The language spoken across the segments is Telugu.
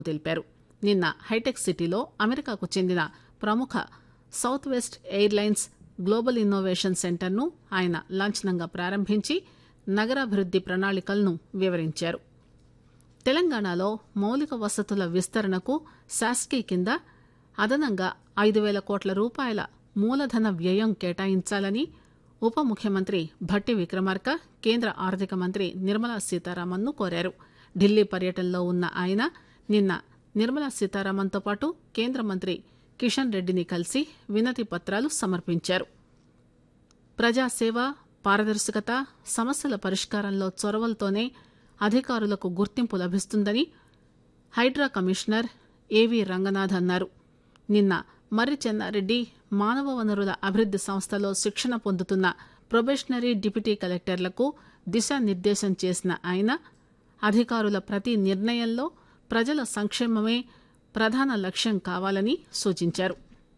తెలిపారు నిన్న హైటెక్ సిటీలో అమెరికాకు చెందిన ప్రముఖ Southwest Airlines global innovation సెంటర్ను ఆయన లాంఛనంగా ప్రారంభించి నగరాభివృద్ది ప్రణాళికలను వివరించారు తెలంగాణలో మౌలిక వసతుల విస్తరణకు శాస్కీ కింద అదనంగా ఐదు వేల కోట్ల రూపాయల మూలధన వ్యయం కేటాయించాలని ఉప ముఖ్యమంత్రి భట్టి విక్రమార్క కేంద్ర ఆర్థిక మంత్రి నిర్మలా సీతారామన్ను కోరారు ఢిల్లీ పర్యటనలో ఉన్న ఆయన నిన్న నిర్మలా సీతారామన్తో పాటు కేంద్ర మంత్రి కిషన్ రెడ్డిని కలిసి వినతి పత్రాలు సమర్పించారు ప్రజాసేవ పారదర్శకత సమస్యల పరిష్కారంలో చొరవలతోనే అధికారులకు గుర్తింపు లభిస్తుందని హైడ్రా కమిషనర్ ఏవి రంగనాథ్ అన్నారు నిన్న మర్రి చెన్నారెడ్డి మానవ వనరుల అభివృద్ది సంస్థలో శిక్షణ పొందుతున్న ప్రొబేషనరీ డిప్యూటీ కలెక్టర్లకు దిశానిర్దేశం చేసిన ఆయన అధికారుల ప్రతి నిర్ణయంలో ప్రజల సంక్షేమమే ప్రధాన లక్ష్యం కావాలని సూచించారు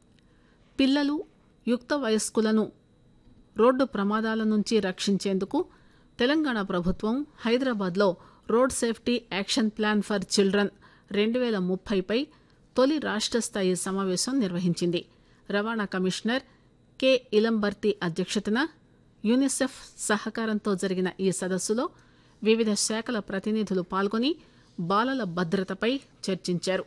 పిల్లలు యుక్త వయస్కులను రోడ్డు ప్రమాదాల నుంచి రక్షించేందుకు తెలంగాణ ప్రభుత్వం హైదరాబాద్లో road safety action plan for children రెండు వేల ముప్పైపై తొలి రాష్ట్ర స్థాయి సమావేశం నిర్వహించింది రవాణా కమిషనర్ కె ఇలంబర్తి అధ్యక్షతన యూనిసెఫ్ సహకారంతో జరిగిన ఈ సదస్సులో వివిధ శాఖల ప్రతినిధులు పాల్గొని బాలల భద్రతపై చర్చించారు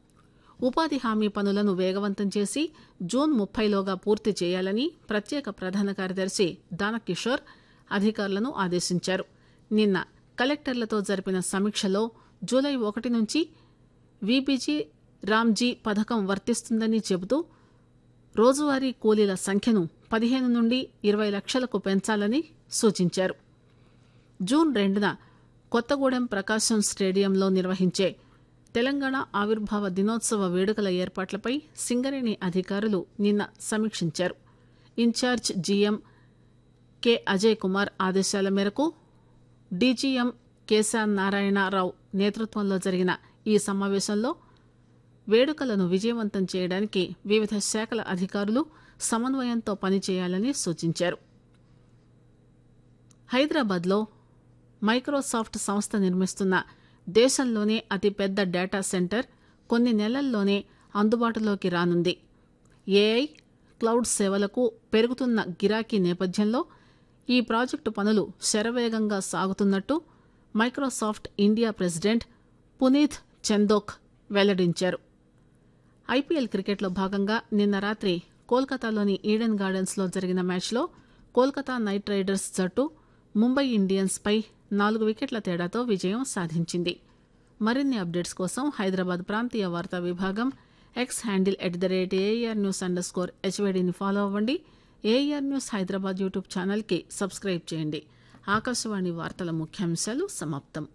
ఉపాధి హామీ పనులను వేగవంతం చేసి జూన్ ముప్పైలోగా పూర్తి చేయాలని ప్రత్యేక ప్రధాన కార్యదర్శి దానకిషోర్ అధికారులను ఆదేశించారు నిన్న కలెక్టర్లతో జరిపిన సమీక్షలో జూలై ఒకటి నుంచి వీబీజీ రామ్జీ పథకం వర్తిస్తుందని చెబుతూ రోజువారీ కూలీల సంఖ్యను పదిహేను నుండి ఇరవై లక్షలకు పెంచాలని సూచించారు జూన్ రెండున కొత్తగూడెం ప్రకాశం స్టేడియంలో నిర్వహించే తెలంగాణ ఆవిర్భావ దినోత్సవ వేడుకల ఏర్పాట్లపై సింగరేణి అధికారులు నిన్న సమీక్షించారు in-charge GM K Ajay Kumar ఆదేశాల మేరకు డీజీఎం కేశా నారాయణరావు నేతృత్వంలో జరిగిన ఈ సమావేశంలో వేడుకలను విజయవంతం చేయడానికి వివిధ శాఖల అధికారులు సమన్వయంతో పనిచేయాలని సూచించారు హైదరాబాద్లో మైక్రోసాఫ్ట్ సంస్థ నిర్మిస్తున్న దేశంలోనే అతిపెద్ద డేటా సెంటర్ కొన్ని నెలల్లోనే అందుబాటులోకి రానుంది ఏఐ క్లౌడ్ సేవలకు పెరుగుతున్న గిరాకీ నేపథ్యంలో ఈ ప్రాజెక్టు పనులు శరవేగంగా సాగుతున్నట్టు Microsoft India president Puneet Chandok వెల్లడించారు ఐపీఎల్ క్రికెట్లో భాగంగా నిన్న రాత్రి కోల్కతాలోని ఈడెన్ గార్డెన్స్లో జరిగిన మ్యాచ్లో కోల్కతా నైట్ రైడర్స్ జట్టు ముంబై ఇండియన్స్ పై నాలుగు వికెట్ల తేడాతో విజయం సాధించింది మరిన్ని అప్డేట్స్ కోసం హైదరాబాద్ ప్రాంతీయ వార్తా విభాగం X handle at the rate AR news underscore హెచ్వైడీని ఫాలో అవ్వండి ఏఆర్ న్యూస్ హైదరాబాద్ యూట్యూబ్ ఛానల్కి సబ్స్క్రైబ్ చేయండి ఆకాశవాణి వార్తల ముఖ్యాంశాలు సమాప్తం